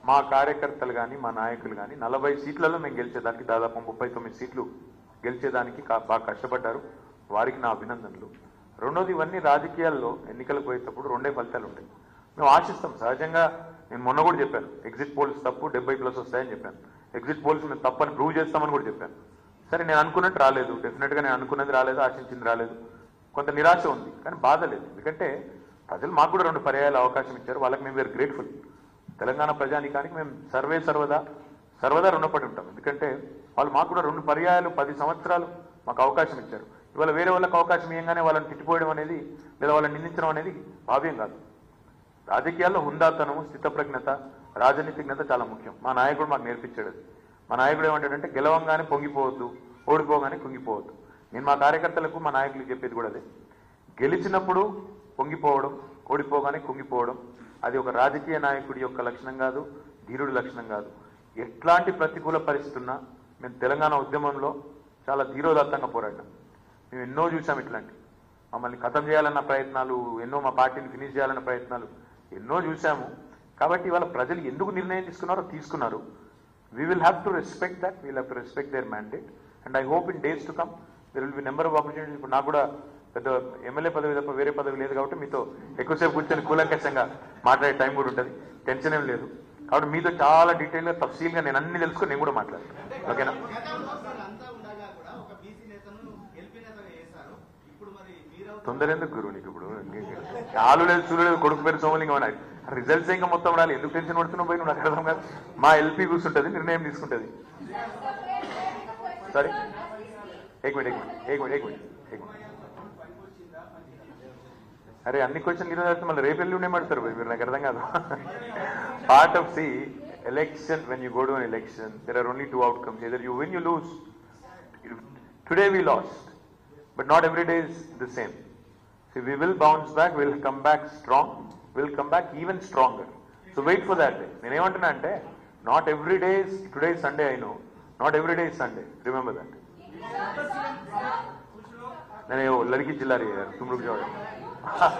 మా కార్యకర్తలు కానీ మా నాయకులు కానీ నలభై సీట్లలో మేము గెలిచేదానికి దాదాపు ముప్పై తొమ్మిది సీట్లు గెలిచేదానికి కా- బాగా కష్టపడ్డారు వారికి నా అభినందనలు రెండోది ఇవన్నీ రాజకీయాల్లో ఎన్నికలకు పోయేటప్పుడు రెండే ఫలితాలు ఉంటాయి మేము ఆశిస్తాం సహజంగా నేను మొన్న కూడా చెప్పాను ఎగ్జిట్ పోల్స్ తప్పు డెబ్బై ప్లస్ వస్తాయని చెప్పాను ఎగ్జిట్ పోల్స్ మేము తప్పని ప్రూవ్ చేస్తామని కూడా చెప్పాను సరే నేను అనుకున్నట్టు రాలేదు డెఫినెట్గా నేను అనుకున్నది రాలేదు ఆశించింది రాలేదు కొంత నిరాశ ఉంది కానీ బాధ లేదు ఎందుకంటే ప్రజలు మాకు కూడా రెండు పర్యాయాలు అవకాశం ఇచ్చారు వాళ్ళకి మేము వేరు గ్రేట్ఫుల్ తెలంగాణ ప్రజానికానికి మేము సర్వే సర్వదా సర్వదా రుణపడి ఉంటాం ఎందుకంటే వాళ్ళు మాకు కూడా రెండు పర్యాయాలు పది సంవత్సరాలు మాకు అవకాశం ఇచ్చారు ఇవాళ వేరే వాళ్ళకి అవకాశం ఇవ్వగానే వాళ్ళని తిట్టిపోయడం అనేది లేదా వాళ్ళని నిందించడం అనేది భావ్యం కాదు రాజకీయాల్లో హుందాతనము స్థితప్రజ్ఞత రాజనీతిజ్ఞత చాలా ముఖ్యం మా నాయకుడు మాకు నేర్పించాడు అది మా నాయకుడు ఏమంటాడంటే గెలవంగానే పొంగిపోవద్దు ఓడిపోగానే కుంగిపోవద్దు నేను మా కార్యకర్తలకు మా నాయకులకు చెప్పేది కూడా అదే గెలిచినప్పుడు పొంగిపోవడం ఓడిపోగానే కుంగిపోవడం అది ఒక రాజకీయ నాయకుడి యొక్క లక్షణం కాదు ధీరుడి లక్షణం కాదు ఎట్లాంటి ప్రతికూల పరిస్థితి ఉన్నా మేము తెలంగాణ ఉద్యమంలో చాలా ధీరోదాత్తంగా పోరాడినాం మేము ఎన్నో చూసాం ఇట్లాంటి మమ్మల్ని ఖతం చేయాలన్న ప్రయత్నాలు ఎన్నో మా పార్టీని ఫినిష్ చేయాలన్న ప్రయత్నాలు ఎన్నో చూసాము కాబట్టి ఇవాళ ప్రజలు ఎందుకు నిర్ణయం తీసుకున్నారో తీసుకున్నారు we will have to respect that we'll have to respect their mandate and I hope in days to come there will be number of opportunities ఇప్పుడు నాకు కూడా పెద్ద ఎమ్మెల్యే పదవి తప్ప వేరే పదవి లేదు కాబట్టి మీతో ఎక్కువసేపు కూర్చొని కూలంకషంగా మాట్లాడే టైం కూడా ఉంటుంది టెన్షన్ ఏం లేదు కాబట్టి మీతో చాలా డీటెయిల్గా తఫసీల్గా నేను అన్ని తెలుసుకొని నేను కూడా మాట్లాడతాను ఓకేనా గతంలో మీరు అంతా ఉండగా కూడా ఒక బీసీ నేతను ఎల్పీ నేతగా చేశారు ఇప్పుడు మరి మీరు తొందర ఎందుకు గురువు నీకు ఇప్పుడు ఆలు లేదు చూడు లేదు కొడుకు పేరు సోమలింగం అని రిజల్ట్స్ ఇంకా మొత్తం రాలి ఎందుకు టెన్షన్ పడుతున్నావు పోయి నువ్వు నాకు అర్థం కాదు మా ఎల్పీ కూర్చుంటది నిర్ణయం తీసుకుంటది సరే ఏక్ మినిట్ ఏక్ మినిట్ ఏక్ మినిట్ ఏక్ మినిట్ అరే అన్ని క్వశ్చన్ ఈరోజు అయితే మళ్ళీ రేపు వెళ్ళి ఉండే పడతారు పోయి మీరు నాకు అర్థం కాదు పార్ట్ ఆఫ్ సి election when you go to an election there are only two outcomes either you win you lose today we lost but not every day is the same. See, we will bounce back, we'll come back strong, we'll come back even stronger. So wait for that day. నేనేమంటున్నా అంటే not every day is today Sunday I know not every day is Sunday remember that నేను లड़की चिल्ला रही है यार तुम रुक जाओ